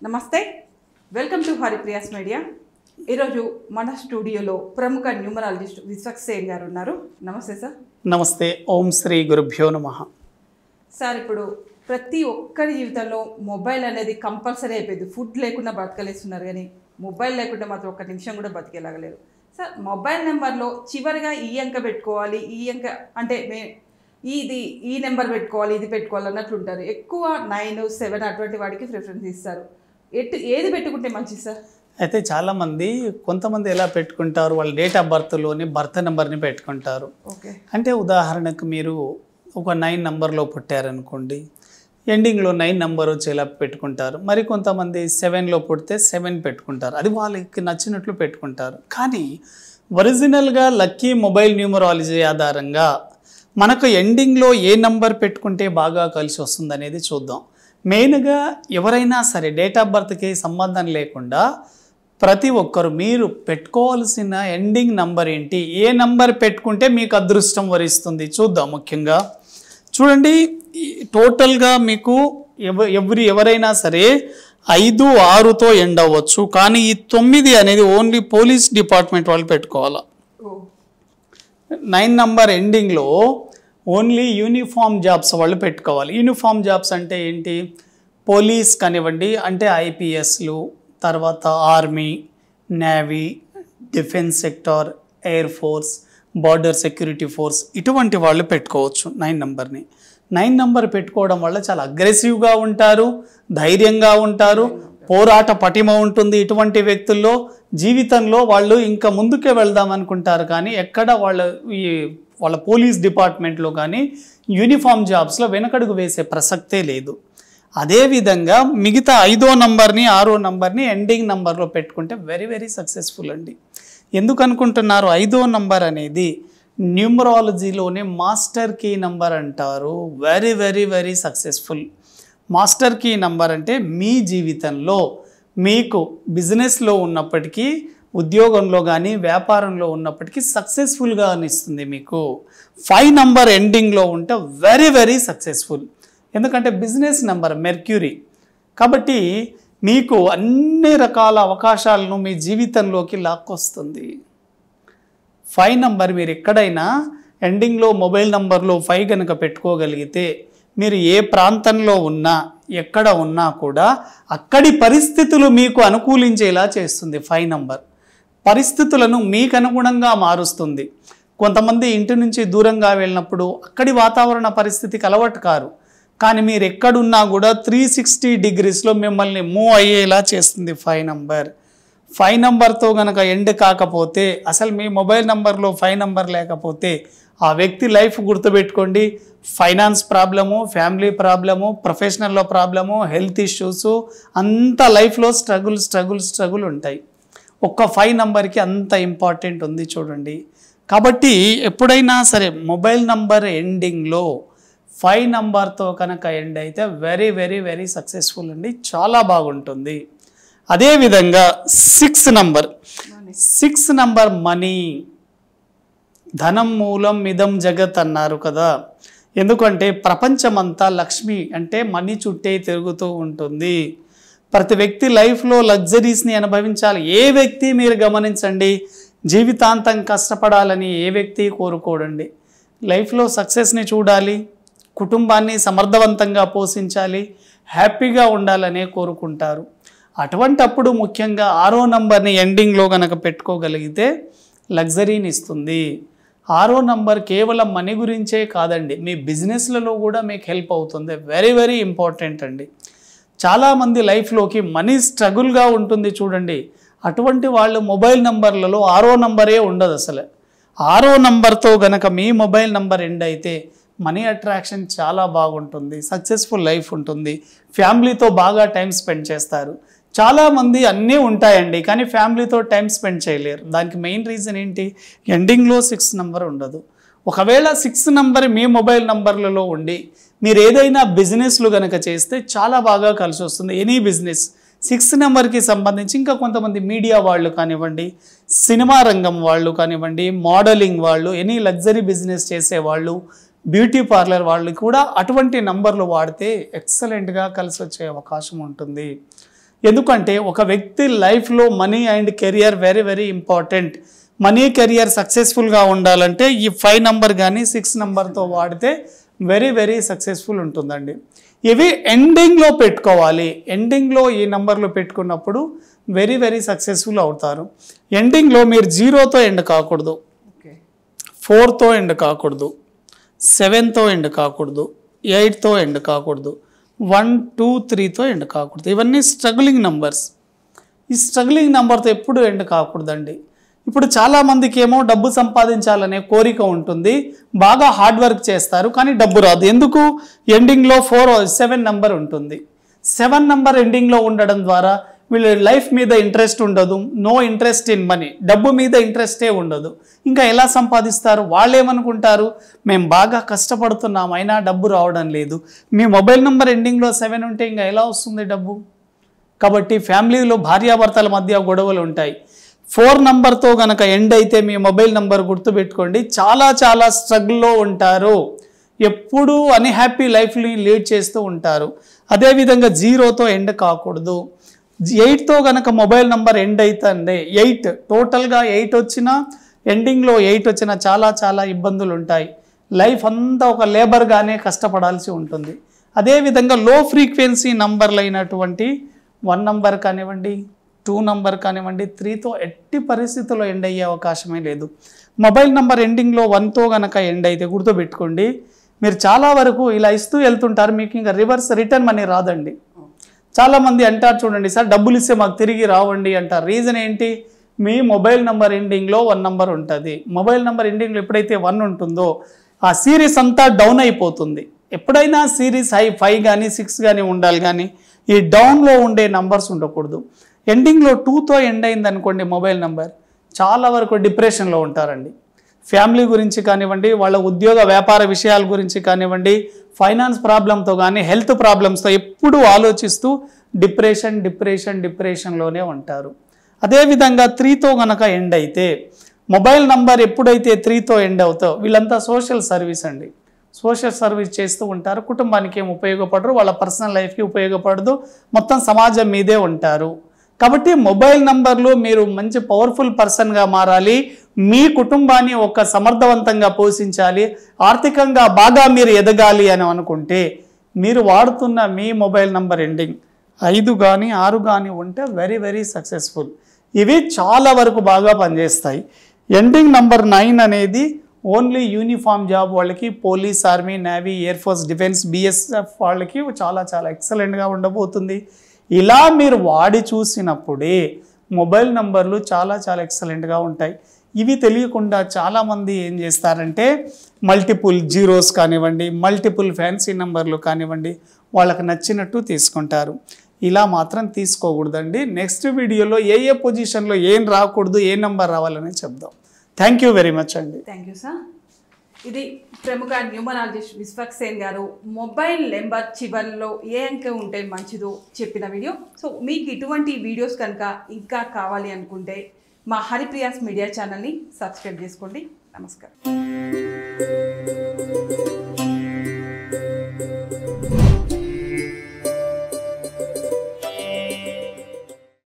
నమస్తే welcome to Haripriya's media ఈరోజు మన స్టూడియోలో ప్రముఖ న్యూమరాలజిస్ట్ విశ్వక్సేన్ గారు ఉన్నారు నమస్తే సార్ నమస్తే ఓం శ్రీ గురుభ్యో నమ సార్ ఇప్పుడు ప్రతి ఒక్కరి జీవితంలో మొబైల్ అనేది కంపల్సరీ అయిపోయింది ఫుడ్ లేకుండా బతకలేస్తున్నారు కానీ మొబైల్ లేకుండా మాత్రం ఒక్క నిమిషం కూడా బతికేలాగలేరు సార్ మొబైల్ నెంబర్లో చివరిగా ఈ అంక పెట్టుకోవాలి ఈ అంక అంటే మే ఇది ఈ నెంబర్ పెట్టుకోవాలి ఇది పెట్టుకోవాలి అన్నట్లు ఉంటారు ఎక్కువ నైన్ సెవెన్ అటువంటి వాడికి ప్రిఫరెన్స్ ఇస్తారు ఎటు ఏది పెట్టుకుంటే మంచిది సార్ అయితే చాలామంది కొంతమంది ఎలా పెట్టుకుంటారు వాళ్ళ డేట్ ఆఫ్ బర్త్లోని బర్త్ నెంబర్ని పెట్టుకుంటారు ఓకే అంటే ఉదాహరణకు మీరు ఒక నైన్ నెంబర్లో పుట్టారనుకోండి ఎండింగ్లో నైన్ నెంబర్ వచ్చేలా పెట్టుకుంటారు మరి కొంతమంది సెవెన్లో పుడితే సెవెన్ పెట్టుకుంటారు అది వాళ్ళకి నచ్చినట్లు పెట్టుకుంటారు కానీ ఒరిజినల్గా లక్కీ మొబైల్ న్యూమరాలజీ ఆధారంగా మనకు ఎండింగ్లో ఏ నంబర్ పెట్టుకుంటే బాగా కలిసి వస్తుంది అనేది చూద్దాం మెయిన్గా ఎవరైనా సరే డేట్ ఆఫ్ బర్త్కి సంబంధం లేకుండా ప్రతి ఒక్కరు మీరు పెట్టుకోవాల్సిన ఎండింగ్ నంబర్ ఏంటి ఏ నంబర్ పెట్టుకుంటే మీకు అదృష్టం వరిస్తుంది చూద్దాం ముఖ్యంగా చూడండి ఈ టోటల్గా మీకు ఎవ ఎవ్రీ ఎవరైనా సరే ఐదు ఆరుతో ఎండ్ అవ్వచ్చు కానీ ఈ తొమ్మిది అనేది ఓన్లీ పోలీస్ డిపార్ట్మెంట్ వాళ్ళు పెట్టుకోవాలా ఓ నైన్ నంబర్ ఎండింగ్లో ఓన్లీ యూనిఫామ్ జాబ్స్ వాళ్ళు పెట్టుకోవాలి యూనిఫామ్ జాబ్స్ అంటే ఏంటి పోలీస్ కానివ్వండి అంటే ఐపీఎస్లు తర్వాత army navy defence sector air force border security force ఇటువంటి వాళ్ళు పెట్టుకోవచ్చు నైన్ నంబర్ని నైన్ నంబర్ పెట్టుకోవడం వల్ల చాలా అగ్రెసివ్గా ఉంటారు ధైర్యంగా ఉంటారు పోరాట పటిమ ఉంటుంది ఇటువంటి వ్యక్తుల్లో జీవితంలో వాళ్ళు ఇంకా ముందుకే వెళ్దాం అనుకుంటారు కానీ ఎక్కడ వాళ్ళ ఈ వాళ్ళ పోలీస్ డిపార్ట్మెంట్లో కానీ యూనిఫామ్ జాబ్స్లో వెనకడుగు వేసే ప్రసక్తే లేదు అదేవిధంగా మిగతా ఐదో నంబర్ని ఆరో నంబర్ని ఎండింగ్ నంబర్లో పెట్టుకుంటే వెరీ వెరీ సక్సెస్ఫుల్ అండి ఎందుకు అనుకుంటున్నారు ఐదో నంబర్ అనేది న్యూమరాలజీలోనే మాస్టర్ కీ నంబర్ అంటారు very very very successful master key number అంటే మీ జీవితంలో మీకు బిజినెస్లో ఉన్నప్పటికీ ఉద్యోగంలో కానీ వ్యాపారంలో ఉన్నప్పటికీ సక్సెస్ఫుల్గా అనిస్తుంది మీకు ఫైవ్ నంబర్ ఎండింగ్లో ఉంటే వెరీ వెరీ సక్సెస్ఫుల్ ఎందుకంటే బిజినెస్ నెంబర్ మెర్క్యూరీ కాబట్టి మీకు అన్ని రకాల అవకాశాలను మీ జీవితంలోకి లాక్కొస్తుంది ఫైవ్ నంబర్ మీరు ఎక్కడైనా ఎండింగ్లో మొబైల్ నంబర్లో ఫైవ్ కనుక పెట్టుకోగలిగితే మీరు ఏ ప్రాంతంలో ఉన్నా ఎక్కడ ఉన్నా కూడా అక్కడి పరిస్థితులు మీకు అనుకూలించేలా చేస్తుంది ఫైవ్ నంబర్ పరిస్థితులను మీకు అనుగుణంగా మారుస్తుంది కొంతమంది ఇంటి నుంచి దూరంగా వెళ్ళినప్పుడు అక్కడి వాతావరణ పరిస్థితికి అలవాటు కారు కానీ మీరు ఎక్కడున్నా కూడా త్రీ సిక్స్టీ డిగ్రీస్లో మిమ్మల్ని మూవ్ అయ్యేలా చేస్తుంది ఫైవ్ నంబర్ ఫైవ్ నంబర్తో కనుక ఎండ్ కాకపోతే అసలు మీ మొబైల్ నంబర్లో ఫైవ్ నంబర్ లేకపోతే ఆ వ్యక్తి లైఫ్ గుర్తుపెట్టుకోండి ఫైనాన్స్ ప్రాబ్లము ఫ్యామిలీ ప్రాబ్లము ప్రొఫెషనల్లో ప్రాబ్లము హెల్త్ ఇష్యూస్ అంత లైఫ్లో స్ట్రగుల్ స్ట్రగుల్ స్ట్రగుల్ ఉంటాయి ఒక్క ఫైవ్ నంబర్కి అంత ఇంపార్టెంట్ ఉంది చూడండి కాబట్టి ఎప్పుడైనా సరే మొబైల్ నంబర్ ఎండింగ్లో ఫైవ్ నంబర్తో కనుక ఎండ్ అయితే వెరీ వెరీ వెరీ సక్సెస్ఫుల్ అండి చాలా బాగుంటుంది అదేవిధంగా six number six number money ధనం మూలం మిదం జగత్ అన్నారు కదా ఎందుకంటే ప్రపంచమంతా లక్ష్మి అంటే మనీ చుట్టే తిరుగుతూ ఉంటుంది ప్రతి వ్యక్తి లైఫ్లో లగ్జరీస్ని అనుభవించాలి ఏ వ్యక్తి మీరు గమనించండి జీవితాంతం కష్టపడాలని ఏ వ్యక్తి కోరుకోడండి లైఫ్లో సక్సెస్ని చూడాలి కుటుంబాన్ని సమర్థవంతంగా పోషించాలి హ్యాపీగా ఉండాలనే కోరుకుంటారు అటువంటప్పుడు ముఖ్యంగా ఆరో నంబర్ని ఎండింగ్లో కనుక పెట్టుకోగలిగితే లగ్జరీని ఇస్తుంది ఆరో నంబర్ కేవలం మనీ గురించే కాదండి మీ బిజినెస్లలో కూడా మీకు హెల్ప్ అవుతుంది వెరీ వెరీ ఇంపార్టెంట్ అండి చాలామంది లైఫ్లోకి మనీ స్ట్రగుల్గా ఉంటుంది చూడండి అటువంటి వాళ్ళు మొబైల్ నంబర్లలో ఆరో నంబరే ఉండదు అసలు ఆరో నంబర్తో గనక మీ మొబైల్ నంబర్ ఎండ్ అయితే మనీ అట్రాక్షన్ చాలా బాగుంటుంది సక్సెస్ఫుల్ లైఫ్ ఉంటుంది ఫ్యామిలీతో బాగా టైం స్పెండ్ చేస్తారు చాలామంది అన్నీ ఉంటాయండి కానీ ఫ్యామిలీతో టైం స్పెండ్ చేయలేరు దానికి మెయిన్ రీజన్ ఏంటి ఎండింగ్లో సిక్స్ నెంబర్ ఉండదు ఒకవేళ సిక్స్ నంబర్ మీ మొబైల్ నంబర్లలో ఉండి మీరు ఏదైనా బిజినెస్లు కనుక చేస్తే చాలా బాగా కలిసి వస్తుంది ఎనీ బిజినెస్ సిక్స్ నెంబర్కి సంబంధించి ఇంకా కొంతమంది మీడియా వాళ్ళు కానివ్వండి సినిమా రంగం వాళ్ళు కానివ్వండి మోడలింగ్ వాళ్ళు ఎనీ లగ్జరీ బిజినెస్ చేసేవాళ్ళు బ్యూటీ పార్లర్ వాళ్ళు కూడా అటువంటి నంబర్లు వాడితే ఎక్సలెంట్గా కలిసి వచ్చే అవకాశం ఉంటుంది ఎందుకంటే ఒక వ్యక్తి లైఫ్లో money and career very very important money career సక్సెస్ఫుల్గా ఉండాలంటే ఈ ఫైవ్ నంబర్ కానీ సిక్స్ నెంబర్తో వాడితే వెరీ వెరీ సక్సెస్ఫుల్ ఉంటుందండి ఇవి ఎండింగ్లో పెట్టుకోవాలి ఎండింగ్లో ఈ నంబర్లో పెట్టుకున్నప్పుడు వెరీ వెరీ సక్సెస్ఫుల్ అవుతారు ఎండింగ్లో మీరు జీరోతో ఎండ్ కాకూడదు ఓకే ఫోర్తో ఎండ్ కాకూడదు సెవెన్తో ఎండ్ కాకూడదు ఎయిట్తో ఎండ్ కాకూడదు వన్ టూ త్రీతో ఎండ్ కాకూడదు ఇవన్నీ స్ట్రగులింగ్ నంబర్స్ ఈ స్ట్రగులింగ్ నెంబర్తో ఎప్పుడు ఎండ్ కాకూడదండి ఇప్పుడు చాలామందికి ఏమో డబ్బు సంపాదించాలనే కోరిక ఉంటుంది బాగా హార్డ్ వర్క్ చేస్తారు కానీ డబ్బు రాదు ఎందుకు ఎండింగ్లో ఫోర్ సెవెన్ నెంబర్ ఉంటుంది సెవెన్ నెంబర్ ఎండింగ్లో ఉండడం ద్వారా వీళ్ళ లైఫ్ మీద ఇంట్రెస్ట్ ఉండదు నో ఇంట్రెస్ట్ ఇన్ మనీ డబ్బు మీద ఇంట్రెస్టే ఉండదు ఇంకా ఎలా సంపాదిస్తారు వాళ్ళు ఏమనుకుంటారు మేము బాగా కష్టపడుతున్నాం అయినా డబ్బు రావడం లేదు మీ మొబైల్ నెంబర్ ఎండింగ్లో సెవెన్ ఉంటే ఇంకా ఎలా వస్తుంది డబ్బు కాబట్టి ఫ్యామిలీలో భార్యాభర్తల మధ్య గొడవలు ఉంటాయి ఫోర్ నంబర్తో గనక ఎండ్ అయితే మీ మొబైల్ నంబర్ గుర్తుపెట్టుకోండి చాలా చాలా స్ట్రగుల్లో ఉంటారు ఎప్పుడూ అన్హ్యాపీ లైఫ్ని లీడ్ చేస్తూ ఉంటారు అదేవిధంగా జీరోతో ఎండ్ కాకూడదు ఎయిట్తో గనక మొబైల్ నంబర్ ఎండ్ అవుతుంది ఎయిట్ టోటల్గా ఎయిట్ వచ్చినా ఎండింగ్లో ఎయిట్ వచ్చినా చాలా చాలా ఇబ్బందులు ఉంటాయి లైఫ్ అంతా ఒక లేబర్గానే కష్టపడాల్సి ఉంటుంది అదేవిధంగా లో ఫ్రీక్వెన్సీ నంబర్లు అయినటువంటి వన్ నంబర్ కానివ్వండి టూ నంబర్ కానివ్వండి త్రీతో ఎట్టి పరిస్థితుల్లో ఎండ్ అయ్యే అవకాశమే లేదు మొబైల్ నంబర్ ఎండింగ్లో వన్తో గనక ఎండ్ అయితే గుర్తుపెట్టుకోండి మీరు చాలా వరకు ఇలా ఇస్తూ వెళ్తుంటారు మీకు ఇంకా రివర్స్ రిటర్న్ మనీ రాదండి చాలామంది అంటారు చూడండి సార్ డబ్బులు ఇస్తే మాకు తిరిగి రావండి అంటారు రీజన్ ఏంటి మీ మొబైల్ నంబర్ ఎండింగ్లో వన్ నంబర్ ఉంటుంది మొబైల్ నంబర్ ఎండింగ్లో ఎప్పుడైతే వన్ ఉంటుందో ఆ సిరీస్ అంతా డౌన్ అయిపోతుంది ఎప్పుడైనా సిరీస్ హై ఫైవ్ కానీ సిక్స్ కానీ ఉండాలి కానీ ఈ డౌన్లో ఉండే నంబర్స్ ఉండకూడదు ఎండింగ్లో టూతో ఎండ్ అయింది అనుకోండి మొబైల్ నంబర్ చాలా వరకు డిప్రెషన్లో ఉంటారండి ఫ్యామిలీ గురించి కానివ్వండి వాళ్ళ ఉద్యోగ వ్యాపార విషయాల గురించి కానివ్వండి ఫైనాన్స్ ప్రాబ్లంతో కానీ హెల్త్ ప్రాబ్లమ్స్తో ఎప్పుడూ ఆలోచిస్తూ డిప్రెషన్ డిప్రెషన్ డిప్రెషన్లోనే ఉంటారు అదేవిధంగా త్రీతో గనక ఎండ్ అయితే మొబైల్ నంబర్ ఎప్పుడైతే త్రీతో ఎండ్ అవుతో వీళ్ళంతా సోషల్ సర్వీస్ అండి సోషల్ సర్వీస్ చేస్తూ ఉంటారు కుటుంబానికి ఏం ఉపయోగపడరు వాళ్ళ పర్సనల్ లైఫ్కి ఉపయోగపడదు మొత్తం సమాజం మీదే ఉంటారు కాబట్టి మొబైల్ నంబర్లు మీరు మంచి పవర్ఫుల్ పర్సన్గా మారాలి మీ కుటుంబాన్ని ఒక సమర్థవంతంగా పోషించాలి ఆర్థికంగా బాగా మీరు ఎదగాలి అని అనుకుంటే మీరు వాడుతున్న మీ మొబైల్ నంబర్ ఎండింగ్ ఐదు కానీ ఆరు కానీ ఉంటే వెరీ వెరీ సక్సెస్ఫుల్ ఇవి చాలా వరకు బాగా పనిచేస్తాయి ఎండింగ్ నంబర్ నైన్ అనేది ఓన్లీ యూనిఫామ్ జాబ్ వాళ్ళకి police army navy air force defence BSF వాళ్ళకి చాలా చాలా ఎక్సలెంట్గా ఉండబోతుంది ఇలా మీరు వాడి చూసినప్పుడే మొబైల్ నంబర్లు చాలా చాలా ఎక్సలెంట్గా ఉంటాయి ఇవి తెలియకుండా చాలామంది ఏం చేస్తారంటే మల్టిపుల్ జీరోస్ కానివ్వండి మల్టిపుల్ ఫ్యాన్సీ నెంబర్లు కానివ్వండి వాళ్ళకి నచ్చినట్టు తీసుకుంటారు ఇలా మాత్రం తీసుకోకూడదండి నెక్స్ట్ వీడియోలో ఏ ఏ పొజిషన్లో ఏం రాకూడదు ఏ నెంబర్ రావాలని చెప్దాం థ్యాంక్ యూ వెరీ మచ్ అండి థ్యాంక్ యూ సార్ ఇది ప్రముఖ న్యూమరాలజిస్ట్ విశ్వక్ సేన్ గారు మొబైల్ నెంబర్ చివరిలో ఏ అంకె ఉంటే మంచిదో చెప్పిన వీడియో సో మీకు ఇటువంటి వీడియోస్ కనుక ఇంకా కావాలి అనుకుంటే మా హరిప్రియాస్ మీడియా ఛానల్ని సబ్స్క్రైబ్ చేసుకోండి నమస్కారం